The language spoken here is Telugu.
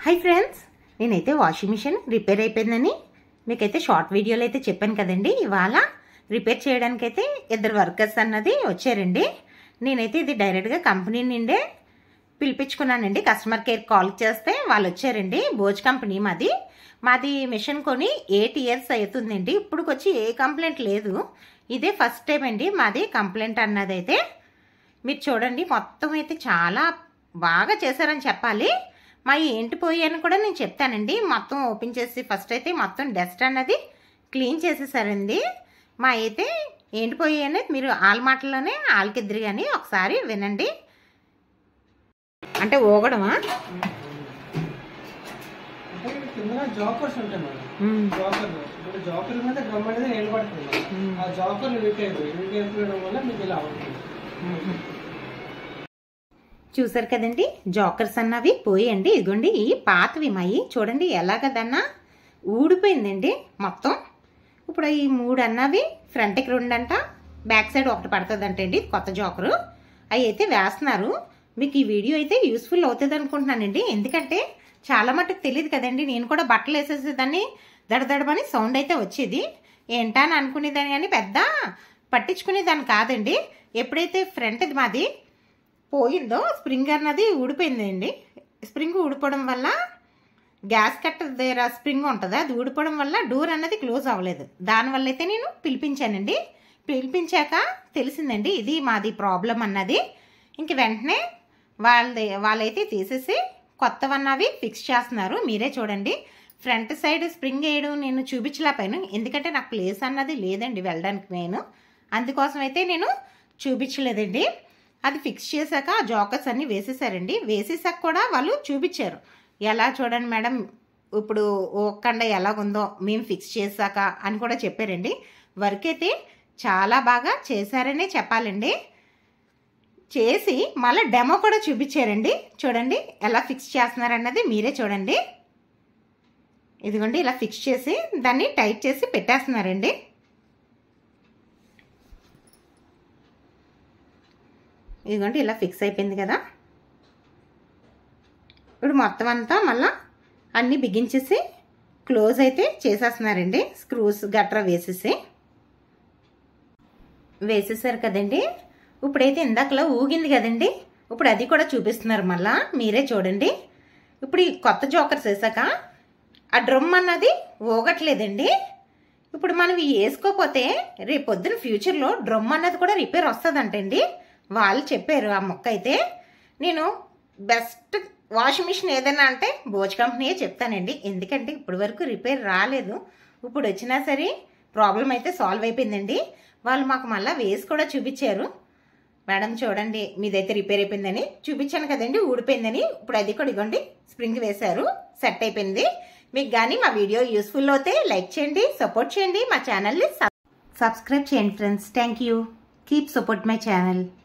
హాయ్ ఫ్రెండ్స్ నేనైతే వాషింగ్ మిషన్ రిపేర్ అయిపోయిందని మీకైతే షార్ట్ వీడియోలో అయితే చెప్పాను కదండి ఇవాళ రిపేర్ చేయడానికైతే ఇద్దరు వర్కర్స్ అన్నది వచ్చారండి నేనైతే ఇది డైరెక్ట్గా కంపెనీ నుండే పిలిపించుకున్నానండి కస్టమర్ కేర్ కాల్ చేస్తే వాళ్ళు వచ్చారండి భోజ్ కంపెనీ మాది మాది మిషన్ కొని ఎయిట్ ఇయర్స్ అవుతుందండి ఇప్పుడు వచ్చి ఏ కంప్లైంట్ లేదు ఇదే ఫస్ట్ టైం అండి మాది కంప్లైంట్ అన్నది అయితే మీరు చూడండి మొత్తం అయితే చాలా బాగా చేశారని చెప్పాలి మా ఏంటి పోయి అని కూడా నేను చెప్తానండి మొత్తం ఓపెన్ చేసి ఫస్ట్ అయితే మొత్తం డస్ట్ అన్నది క్లీన్ చేసేసారండి మా అయితే ఏంటి పోయి అనేది మీరు వాళ్ళ మాటల్లోనే వాళ్ళకిద్దరు కానీ ఒకసారి వినండి అంటే ఊగడమా అంటే కింద జాకర్స్ ఉంటాయి మేడం జాకర్ ఇప్పుడు జాకర్ మీద డ్రమ్ అనేది నిలబడుతుంది మ్మ్. ఆ జాకర్ వీక్ అయిపోయి వీక్ అయిపోవడం వల్ల మీకు ఇలా అవుతుంది చూసారు కదండి జోకర్స్ అన్నవి పోయండి ఇదిగోండి ఈ పాతవి మాయి చూడండి ఎలాగదన్నా ఊడిపోయిందండి మొత్తం ఇప్పుడు ఈ మూడు అన్నవి ఫ్రంట్కి రెండు అంట బ్యాక్ సైడ్ ఒకటి పడుతుంది అండి కొత్త జోకరు అవి అయితే వేస్తున్నారు మీకు ఈ వీడియో అయితే యూస్ఫుల్ అవుతుంది అనుకుంటున్నానండి ఎందుకంటే చాలా మటుకు తెలియదు కదండి నేను కూడా బట్టలు వేసేసేదాన్ని దడదడమని సౌండ్ అయితే వచ్చేది ఏంటా అని అనుకునేదాన్ని కానీ పెద్ద పట్టించుకునేదాన్ని కాదండి ఎప్పుడైతే ఫ్రంట్ది మాది పోయిందో స్ప్రింగ్ అన్నది ఊడిపోయిందండి స్ప్రింగ్ ఊడిపోవడం వల్ల గ్యాస్ కట్టర్ దగ్గర స్ప్రింగ్ ఉంటుంది అది ఊడిపోవడం వల్ల డోర్ అన్నది క్లోజ్ అవ్వలేదు దానివల్ల అయితే నేను పిలిపించానండి పిలిపించాక తెలిసిందండి ఇది మాది ప్రాబ్లం అన్నది ఇంక వెంటనే వాళ్ళది వాళ్ళైతే తీసేసి కొత్తవన్నవి ఫిక్స్ చేస్తున్నారు మీరే చూడండి ఫ్రంట్ సైడ్ స్ప్రింగ్ వేయడం నేను చూపించలేకపోయాను ఎందుకంటే నాకు ప్లేస్ అన్నది లేదండి వెళ్ళడానికి నేను అందుకోసం అయితే నేను చూపించలేదండి అది ఫిక్స్ చేశాక ఆ జోకర్స్ అన్ని వేసేసారండి వేసేసాక కూడా వాళ్ళు చూపించారు ఎలా చూడండి మేడం ఇప్పుడు ఒక్కండ ఎలాగుందో మేము ఫిక్స్ చేశాక అని కూడా చెప్పారండి వర్క్ అయితే చాలా బాగా చేశారనే చెప్పాలండి చేసి మళ్ళీ డెమో కూడా చూపించారండి చూడండి ఎలా ఫిక్స్ చేస్తున్నారన్నది మీరే చూడండి ఇదిగోండి ఇలా ఫిక్స్ చేసి దాన్ని టైట్ చేసి పెట్టేస్తున్నారండి ఇదిగోండి ఇలా ఫిక్స్ అయిపోయింది కదా ఇప్పుడు మొత్తం అంతా మళ్ళా అన్నీ బిగించేసి క్లోజ్ అయితే చేసేస్తున్నారండి స్క్రూస్ గట్రా వేసేసి వేసేసారు కదండి ఇప్పుడైతే ఇందాకలో ఊగింది కదండి ఇప్పుడు అది కూడా చూపిస్తున్నారు మళ్ళా మీరే చూడండి ఇప్పుడు ఈ కొత్త జోకర్స్ వేసాక ఆ డ్రమ్ అన్నది ఊగట్లేదండి ఇప్పుడు మనం ఇవి వేసుకోపోతే రేపు పొద్దున ఫ్యూచర్లో డ్రమ్ అన్నది కూడా రిపేర్ వస్తుందంటండి వాళ్ళు చెప్పారు ఆ మొక్క అయితే నేను బెస్ట్ వాషింగ్ మిషన్ ఏదైనా అంటే బోజ్ కంపెనీయే చెప్తానండి ఎందుకంటే ఇప్పటి వరకు రిపేర్ రాలేదు ఇప్పుడు వచ్చినా సరే ప్రాబ్లం అయితే సాల్వ్ అయిపోయిందండి వాళ్ళు మాకు మళ్ళీ వేసి కూడా చూపించారు మేడం చూడండి మీదైతే రిపేర్ అయిపోయిందని చూపించాను కదండి ఊడిపోయిందని ఇప్పుడు అది కూడా ఇగోండి స్ప్రింగ్ వేశారు సెట్ అయిపోయింది మీకు కానీ మా వీడియో యూస్ఫుల్ అవుతే లైక్ చేయండి సపోర్ట్ చేయండి మా ఛానల్ని సబ్స్క్రైబ్ చేయండి friends thank you keep support my channel